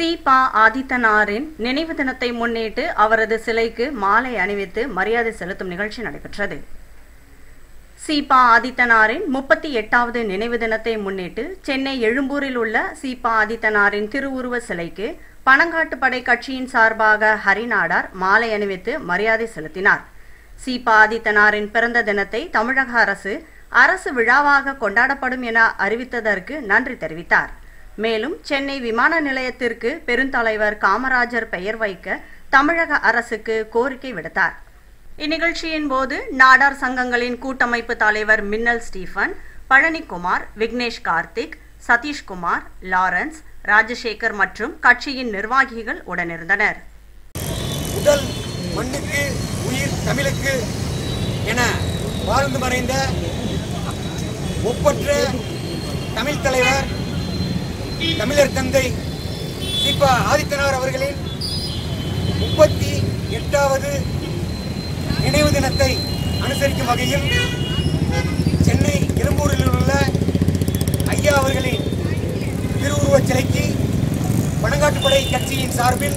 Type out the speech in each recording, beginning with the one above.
C பா ஆதித்தனாரின் நினைவு தினத்தை முன்னிட்டு அவரது சிலைக்கு மாலை அணிவித்து மரியாதை செலுத்தும் நிகழ்ச்சி நடைபெற்றது சீபா ஆதித்தனாரின் முப்பத்தி எட்டாவது நினைவு தினத்தை முன்னிட்டு சென்னை எழும்பூரில் உள்ள சீபா ஆதித்தனாரின் திருவுருவ சிலைக்கு பனங்காட்டுப்படை கட்சியின் சார்பாக ஹரிநாடார் மாலை அணிவித்து மரியாதை செலுத்தினார் சீபா ஆதித்தனாரின் பிறந்த தினத்தை தமிழக அரசு அரசு விழாவாக கொண்டாடப்படும் என அறிவித்ததற்கு நன்றி தெரிவித்தார் மேலும் சென்னை விமான நிலையத்திற்கு பெருந்தலைவர் காமராஜர் பெயர் வைக்க தமிழக அரசுக்கு கோரிக்கை விடுத்தார் இந்நிகழ்ச்சியின் போது நாடார் சங்கங்களின் கூட்டமைப்பு தலைவர் மின்னல் ஸ்டீஃபன் பழனிக்குமார் விக்னேஷ் கார்த்திக் சதீஷ்குமார் லாரன்ஸ் ராஜசேகர் மற்றும் கட்சியின் நிர்வாகிகள் உடனிருந்தனர் உடல் மண்ணுக்கு உயிர் தமிழுக்கு என வாழ்ந்து மறைந்த ஒப்பற்ற தமிழ் தலைவர் தமிழர் தந்தை சீபா ஆதித்தனார் அவர்களின் முப்பத்தி எட்டாவது நினைவு தினத்தை அனுசரிக்கும் வகையில் சென்னை எழும்பூரில் உள்ள ஐயா அவர்களின் திருவுருவச் சிலைக்கு பனங்காட்டுப்படை கட்சியின் சார்பில்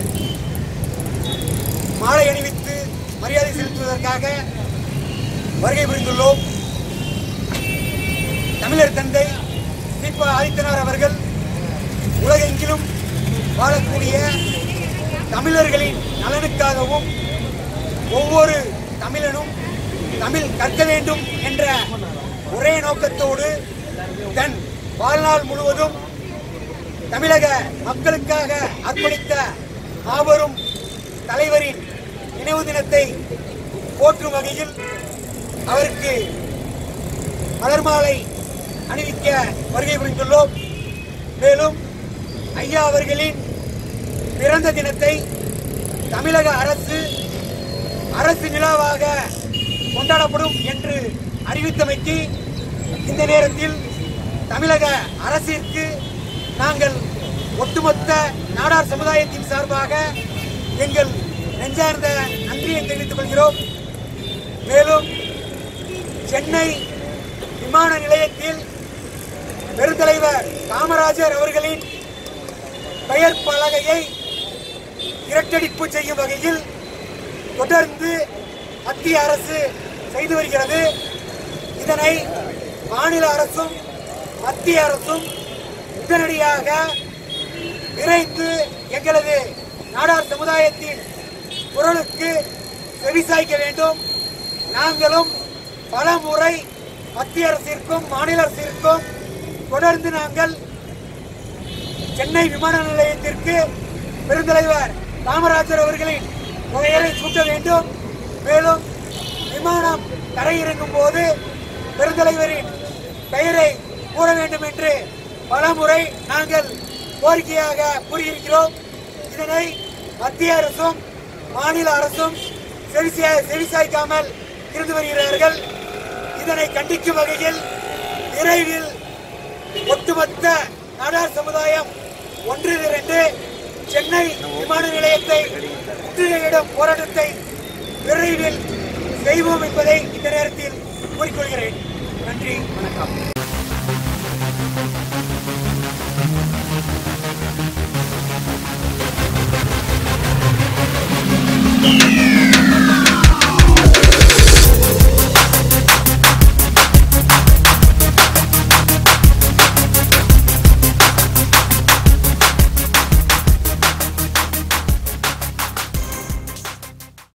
மாலை அணிவித்து மரியாதை செலுத்துவதற்காக வருகை புரிந்துள்ளோம் தமிழர் தந்தை சீபா ஆதித்தனார் அவர்கள் உலகெங்கிலும் வாழக்கூடிய தமிழர்களின் நலனுக்காகவும் ஒவ்வொரு தமிழனும் தமிழ் கற்க வேண்டும் என்ற ஒரே நோக்கத்தோடு தன் வாழ்நாள் முழுவதும் தமிழக மக்களுக்காக அர்ப்பணித்த மாபெரும் தலைவரின் நினைவு தினத்தை போற்றும் வகையில் அவருக்கு மலர் மாலை அணிவிக்க வருகை புரிந்துள்ளோம் மேலும் ஐயா அவர்களின் பிறந்த தினத்தை தமிழக அரசு அரசு நிலாவாக கொண்டாடப்படும் என்று அறிவித்தமைக்கு இந்த நேரத்தில் தமிழக அரசிற்கு நாங்கள் ஒட்டுமொத்த நாடார் சமுதாயத்தின் சார்பாக எங்கள் நெஞ்சார்ந்த நன்றியை தெரிவித்துக் கொள்கிறோம் மேலும் சென்னை விமான நிலையத்தில் பெருந்தலைவர் காமராஜர் அவர்களின் பெயர் பலகையை இரட்டடிப்பு செய்யும் வகையில் தொடர்ந்து மத்திய அரசு செய்து வருகிறது இதனை மாநில அரசும் மத்திய அரசும் உடனடியாக விரைந்து எங்களது நாடார் சமுதாயத்தின் குரலுக்கு செவிசாய்க்க வேண்டும் நாங்களும் பல முறை மத்திய அரசிற்கும் மாநில அரசிற்கும் தொடர்ந்து நாங்கள் சென்னை விமான நிலையத்திற்கு பெருந்தலைவர் காமராஜர் அவர்களின் பெயரை சூட்ட வேண்டும் மேலும் விமானம் தரையிறங்கும் போது பெருந்தலைவரின் பெயரை கூற வேண்டும் என்று பலமுறை நாங்கள் கோரிக்கையாக கூறியிருக்கிறோம் இதனை மத்திய அரசும் மாநில அரசும் செவிசா- செவிசாய்க்காமல் இருந்து வருகிறார்கள் இதனை கண்டிக்கும் வகையில் விரைவில் ஒட்டுமொத்த நாடார் சமுதாயம் ஒன்று திரண்டு சென்னை விமான நிலையத்தை முற்றுகையிடும் போராட்டத்தை விரைவில் செய்வோம் என்பதை இந்த நேரத்தில் கூறிக்கொள்கிறேன் நன்றி வணக்கம் Thank